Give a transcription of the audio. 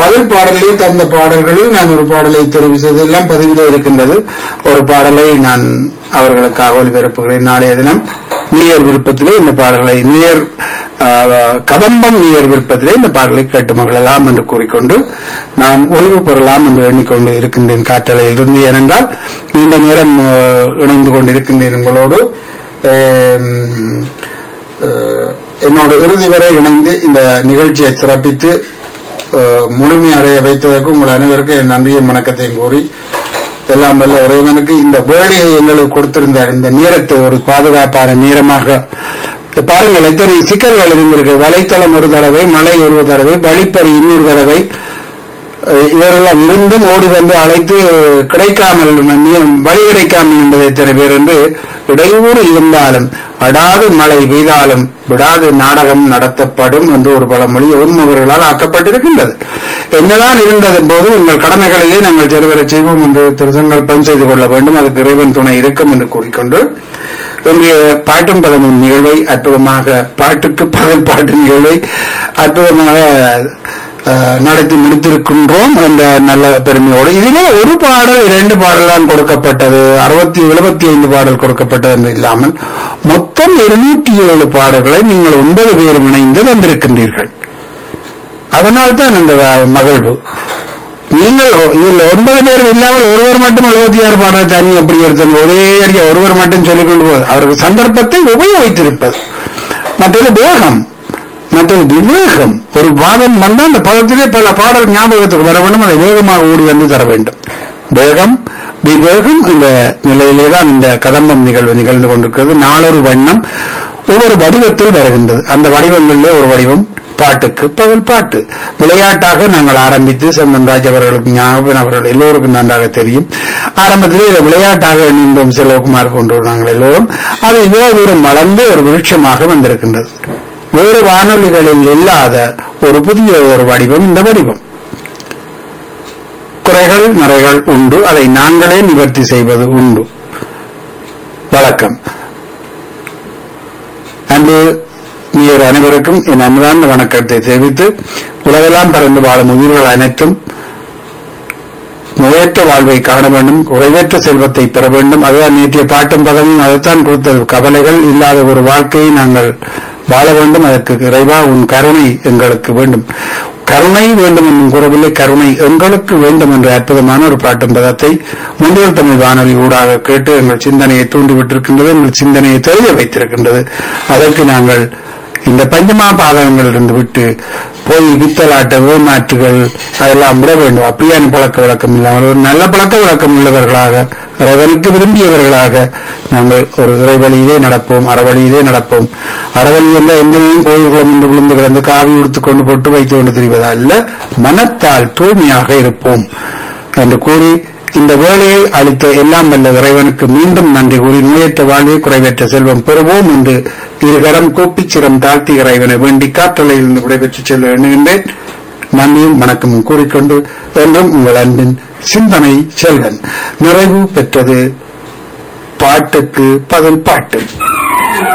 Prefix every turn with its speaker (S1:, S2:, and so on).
S1: பதில் பாடலில் தந்த பாடல்களில் நான் ஒரு பாடலை தெரிவு செய்ததெல்லாம் பதிவிலே இருக்கின்றது ஒரு பாடலை நான் அவர்களுக்காக ஒளிபரப்புகிறேன் நாளைய தினம் நீயர் விருப்பத்திலே இந்த பாடல்களை நீயர் ஆஹ், கதம்பம் நீயர் விருப்பத்திலே இந்த பாடலை கேட்டு மகிழலாம் என்று கூறிக்கொண்டு நான் ஒளிவு பெறலாம் என்று எண்ணிக்கொண்டு இருக்கின்றேன் காற்றலையில் இருந்து ஏனென்றால் நீண்ட நேரம் ஆஹ், இணைந்து கொண்டிருக்கின்றேன் உங்களோடு ஆம், ஆஹ், என்னோட இறுதி வரை இணைந்து இந்த நிகழ்ச்சியை சிறப்பித்து ஆஹ், முழுமையடைய வைத்ததற்கு உங்கள் அனைவருக்கும் என் நன்றியும் வணக்கத்தையும் கூறி எல்லாம் வல்ல இறைவனுக்கு இந்த வேலையை எங்களுக்கு கொடுத்திருந்தார் இந்த நேரத்தை ஒரு பாதுகாப்பான நேரமாக இப்ப பாருங்கள் எத்தனை சிக்கல்கள் இருந்திருக்கு வலைத்தளம் ஒரு தடவை மழை ஒரு தடவை வழிப்பறி இன்னொரு தடவை அஹ் இவரெல்லாம் இருந்தும் ஓடி வந்து அழைத்து கிடைக்காமல் நீ- வழி கிடைக்காமல் என்பதை எத்தனை பேர் என்று இடையூறு இருந்தாலும் அடாது மழை பெய்தாலும் விடாது நாடகம் நடத்தப்படும் என்று ஒரு பழமொழி உண்மவர்களால் ஆக்கப்பட்டிருக்கின்றது என்னதான் இருந்தது போது உங்கள் கடமைகளிலே நாங்கள் செருவரை செய்வோம் என்று திருசங்கல்பம் செய்து கொள்ள வேண்டும் அதுக்கு இறைவன் துணை இருக்கும் என்று கூறிக்கொண்டு இன்றைய பாட்டும் பதமும் நிகழ்வை அற்புதமாக பாட்டுக்கு பகல் பாட்டு நிகழ்வை அற்புதமாக அஹ், நடத்தி முடித்திருக்கின்றோம் என்ற நல்ல பெருமையோடு இதிலே ஒரு பாடல் இரண்டு பாடல் தான் கொடுக்கப்பட்டது அறுபத்தி எழுபத்தி ஐந்து பாடல் கொடுக்கப்பட்டது என்று இல்லாமல் மொத்தம் இருநூற்றி ஏழு பாடல்களை நீங்கள் ஒன்பது பேரும் இணைந்து தந்திருக்கின்றீர்கள் அதனால்தான் இந்த வ- மகிழ்வு நீங்கள் இதில் ஒன்பது பேர் இல்லாமல் ஒருவர் மட்டும் எழுபத்தி ஆறு பாடல் தனி அப்படி எடுத்தது ஒரே அடிக்க ஒருவர் மட்டும் சொல்லிக் கொண்டு போவது அவருக்கு சந்தர்ப்பத்தை உபயோகித்திருப்பது மற்றது வேகம் மற்றது விவேகம் ஒரு பாதம் வந்தால் அந்த பதத்திலே பல பாடல் ஞாபகத்துக்கு வர வேண்டும் அதை வேகமாக ஓடி வந்து தர வேண்டும் வேகம் விவேகம் இந்த நிலையிலே தான் இந்த கதம்பம் நிகழ்வு நிகழ்ந்து கொண்டிருக்கிறது நாளொரு வண்ணம் ஒவ்வொரு வடிவத்தில் வருகின்றது அந்த வடிவங்களிலே ஒரு வடிவம் பாட்டுக்கு பகல் பாட்டு விளையாட்டாக நாங்கள் ஆரம்பித்து செம்மன்ராஜ் அவர்களுக்கு ஞாபகம் அவர்கள் எல்லோருக்கும் நன்றாக தெரியும் ஆரம்பத்திலே இதை விளையாட்டாக எண்ணின்றோம் செல்வகுமார் கொண்டு நாங்கள் எல்லோரும் அது இவ்வளவு தூரம் வளர்ந்து ஒரு விருட்சமாக வந்திருக்கின்றது வேறு வானொலிகளில் இல்லாத ஒரு புதிய ஒரு வடிவம் இந்த வடிவம் குறைகள் நிறைகள் உண்டு அதை நாங்களே நிவர்த்தி செய்வது உண்டு வழக்கம் அன்பு நீர் அனைவருக்கும் என் அன்பார்ந்த வணக்கத்தை தெரிவித்து உலகெல்லாம் பறந்து வாழும் உயிர்கள் அனைத்தும் நோயற்ற வாழ்வை காண வேண்டும் குறைவற்ற செல்வத்தை பெற வேண்டும் அதுதான் நேற்றைய பாட்டும் பதமும் அதைத்தான் கொடுத்தது கவலைகள் இல்லாத ஒரு வாழ்க்கையை நாங்கள் வாழ வேண்டும் அதற்கு இறைவா உன் கருணை எங்களுக்கு வேண்டும் கருணை வேண்டும் என்னும் கூறவில்லை கருணை எங்களுக்கு வேண்டும் என்ற அற்புதமான ஒரு பாட்டும் பதத்தை முன்னோர் தமிழ் வானொலி ஊடாக கேட்டு எங்கள் சிந்தனையை தூண்டிவிட்டிருக்கின்றது எங்கள் சிந்தனையை தெரிய வைத்திருக்கின்றது அதற்கு நாங்கள் இந்த பஞ்சமா பாதகங்களிலிருந்து விட்டு போய் வித்தலாட்ட வேமாற்றுகள் அதெல்லாம் விட வேண்டும் அப்படியான பழக்க வழக்கம் இல்லாமல் ஒரு நல்ல பழக்க வழக்கம் உள்ளவர்களாக இறைவனுக்கு விரும்பியவர்களாக நாங்கள் ஒரு இறைவழியிலே நடப்போம் அறவழியிலே நடப்போம் அறவழி என்ற எங்கேயும் கோயில்களும் இன்று விழுந்து கிடந்து காவி உடுத்துக் கொண்டு பொட்டு வைத்துக் கொண்டு திரிவது அல்ல மனத்தால் தூய்மையாக இருப்போம் என்று கூறி இந்த வேலையை அளித்த எல்லாம் வல்ல இறைவனுக்கு மீண்டும் நன்றி கூறி நோயற்ற வாழ்வை குறைவற்ற செல்வம் பெறுவோம் என்று இருகரம் கூப்பிச் சிரம் தாழ்த்தி இறைவனை வேண்டி காற்றலையிலிருந்து விடைபெற்று செல்ல எண்ணுகின்றேன் நன்றியும் வணக்கமும் கூறிக்கொண்டு என்றும் உங்கள் அன்பின் சிந்தனை செல்வன் நிறைவு பெற்றது பாட்டுக்கு பதில் பாட்டு